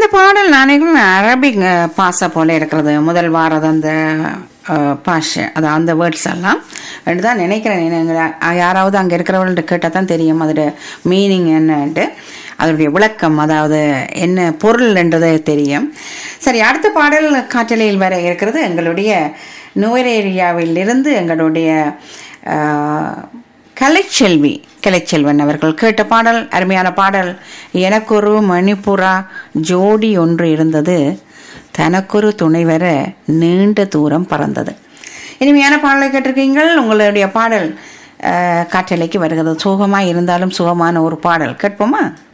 இந்த பாடல் நாளைக்கும் அரபிக் அஹ், பாச போல இருக்கிறது முதல் வாரது அந்த அஹ், பாஷை அது அந்த வேர்ட்ஸ் எல்லாம் என்று தான் நினைக்கிறேன் நீங்க யாராவது அங்கே இருக்கிறவங்கள்ட்ட கேட்டால் தான் தெரியும் அதோட மீனிங் என்னன்ட்டு அதனுடைய விளக்கம் அதாவது என்ன பொருள் என்றது தெரியும் சரி அடுத்த பாடல் காற்றலையில் வர இருக்கிறது எங்களுடைய நுவரேரியாவில் இருந்து எங்களுடைய அஹ், கலைச்செல்வி கலைச்செல்வன் அவர்கள் கேட்ட பாடல் அருமையான பாடல் எனக்கொரு மணிப்புறா ஜோடி ஒன்று இருந்தது தனக்கொரு துணை வர நீண்ட தூரம் பறந்தது இனிமையான பாடலை கேட்டிருக்கீங்கள் உங்களுடைய பாடல் அஹ், காற்றலைக்கு வருகிறது சுகமாக இருந்தாலும் சுகமான ஒரு பாடல் கேட்போமா